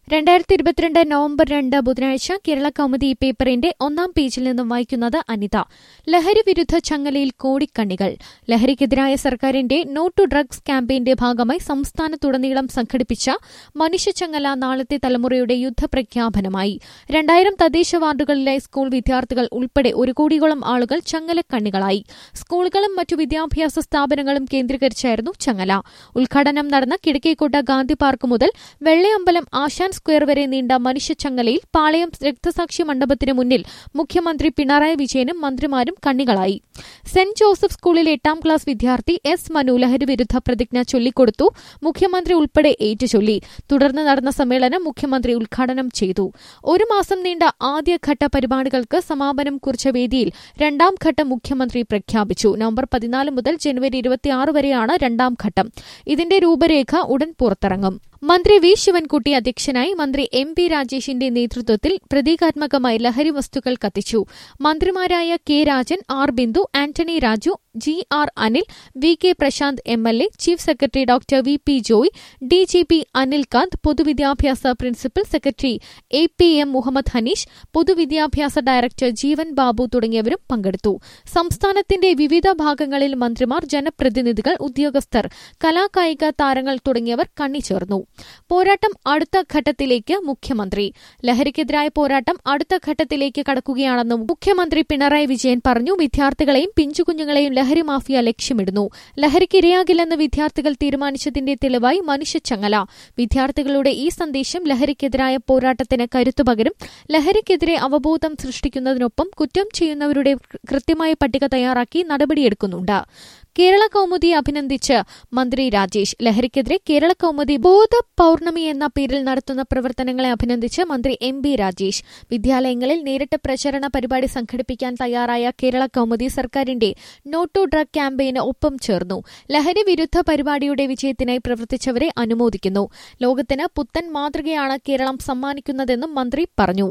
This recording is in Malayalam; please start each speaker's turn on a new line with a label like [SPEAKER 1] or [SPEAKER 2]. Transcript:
[SPEAKER 1] രണ്ടായിരത്തി ഇരുപത്തിരണ്ട് നവംബർ രണ്ട് ബുധനാഴ്ച കേരള കൗമുദി പേപ്പറിന്റെ ഒന്നാം പേജിൽ നിന്നും വായിക്കുന്നത് അനിത ലഹരി വിരുദ്ധ ചങ്ങലയിൽ കോടിക്കണ്ണികൾ ലഹരിക്കെതിരായ സർക്കാരിന്റെ നോ ടു ഡ്രഗ്സ് ക്യാമ്പയിന്റെ ഭാഗമായി സംസ്ഥാനത്തുടനീളം സംഘടിപ്പിച്ച മനുഷ്യച്ചങ്ങല നാളത്തെ തലമുറയുടെ യുദ്ധപ്രഖ്യാപനമായി രണ്ടായിരം തദ്ദേശ വാർഡുകളിലെ സ്കൂൾ വിദ്യാർത്ഥികൾ ഉൾപ്പെടെ ഒരു കോടിയോളം ആളുകൾ ചങ്ങലക്കണ്ണികളായി സ്കൂളുകളും മറ്റു വിദ്യാഭ്യാസ സ്ഥാപനങ്ങളും കേന്ദ്രീകരിച്ചായിരുന്നു ചങ്ങല ഉദ്ഘാടനം നടന്ന കിഴക്കേക്കോട്ട ഗാന്ധി പാർക്ക് മുതൽ വെള്ളയമ്പലം ആശാൻ സ്ക്വയർ വരെ നീണ്ട മനുഷ്യച്ചങ്ങലയിൽ പാളയം രക്തസാക്ഷി മണ്ഡപത്തിന് മുന്നിൽ മുഖ്യമന്ത്രി പിണറായി വിജയനും മന്ത്രിമാരും കണ്ണികളായി സെന്റ് ജോസഫ് സ്കൂളിലെ എട്ടാം ക്ലാസ് വിദ്യാർത്ഥി എസ് മനു ലഹരിവിരുദ്ധ പ്രതിജ്ഞ ചൊല്ലിക്കൊടുത്തു മുഖ്യമന്ത്രി ഉൾപ്പെടെ ഏറ്റുചൊല്ലി തുടർന്ന് നടന്ന സമ്മേളനം മുഖ്യമന്ത്രി ഉദ്ഘാടനം ചെയ്തു ഒരു മാസം നീണ്ട ആദ്യഘട്ട പരിപാടികൾക്ക് സമാപനം കുറിച്ച വേദിയിൽ രണ്ടാം ഘട്ടം മുഖ്യമന്ത്രി പ്രഖ്യാപിച്ചു നവംബർ പതിനാല് മുതൽ ജനുവരി ഇരുപത്തിയാറ് വരെയാണ് രണ്ടാം ഘട്ടം ഇതിന്റെ രൂപരേഖ ഉടൻ പുറത്തിറങ്ങും മന്ത്രി വി ശിവൻകുട്ടി അധ്യക്ഷനായി മന്ത്രി എം പി രാജേഷിന്റെ നേതൃത്വത്തിൽ പ്രതീകാത്മകമായി ലഹരി വസ്തുക്കൾ കത്തിച്ചു മന്ത്രിമാരായ K Rajan R Bindu Antony Raju G R Anil V K Prashanth M L A chief secretary doctor V P Joy D G P Anilkanth പൊതുവിദ്യാഭ്യാസ principal secretary A P M Muhammad Hanish പൊതുവിദ്യാഭ്യാസ ഡയറക്ടർ ജീവൻ ബാബു തുടങ്ങിയവരും പങ്കെടുത്തു സംസ്ഥാനത്തിന്റെ വിവിധ ഭാഗങ്ങളിൽ മന്ത്രിമാർ ജനപ്രതിനിധികൾ ഉദ്യോഗസ്ഥർ കലാകായിക താരങ്ങൾ തുടങ്ങിയവർ കണ്ണിച്ചേർന്നു പോരാട്ടം അടുത്ത ഘട്ടത്തിലേക്ക് മുഖ്യമന്ത്രി ലഹരിക്കെതിരായ പോരാട്ടം അടുത്ത ഘട്ടത്തിലേക്ക് കടക്കുകയാണെന്നും മുഖ്യമന്ത്രി പിണറായി വിജയൻ പറഞ്ഞു വിദ്യാർത്ഥികളെയും പിഞ്ചുകുഞ്ഞുങ്ങളെയും ലഹരി മാഫിയ ലക്ഷ്യമിടുന്നു ലഹരിക്ക് ഇരയാകില്ലെന്ന് വിദ്യാർത്ഥികൾ തീരുമാനിച്ചതിന്റെ തെളിവായി മനുഷ്യച്ചങ്ങല വിദ്യാർത്ഥികളുടെ ഈ സന്ദേശം ലഹരിക്കെതിരായ പോരാട്ടത്തിന് കരുത്തുപകരും ലഹരിക്കെതിരെ അവബോധം സൃഷ്ടിക്കുന്നതിനൊപ്പം കുറ്റം ചെയ്യുന്നവരുടെ കൃത്യമായ പട്ടിക തയ്യാറാക്കി നടപടിയെടുക്കുന്നുണ്ട് കേരള കൗമുദിയെ അഭിനന്ദിച്ച് മന്ത്രി രാജേഷ് ലഹരിക്കെതിരെ കേരള കൗമുദി ബോധ പൌർണമി എന്ന പേരിൽ നടത്തുന്ന പ്രവർത്തനങ്ങളെ അഭിനന്ദിച്ച് മന്ത്രി എം ബി രാജേഷ് വിദ്യാലയങ്ങളിൽ നേരിട്ട് പ്രചരണ പരിപാടി സംഘടിപ്പിക്കാൻ തയ്യാറായ കേരള കൗമുദി സർക്കാരിന്റെ നോ ടു ഡ്രഗ് ക്യാമ്പയിന് ഒപ്പം ചേർന്നു ലഹരി വിരുദ്ധ പരിപാടിയുടെ വിജയത്തിനായി പ്രവർത്തിച്ചവരെ അനുമോദിക്കുന്നു ലോകത്തിന് പുത്തൻ മാതൃകയാണ് കേരളം സമ്മാനിക്കുന്നതെന്നും മന്ത്രി പറഞ്ഞു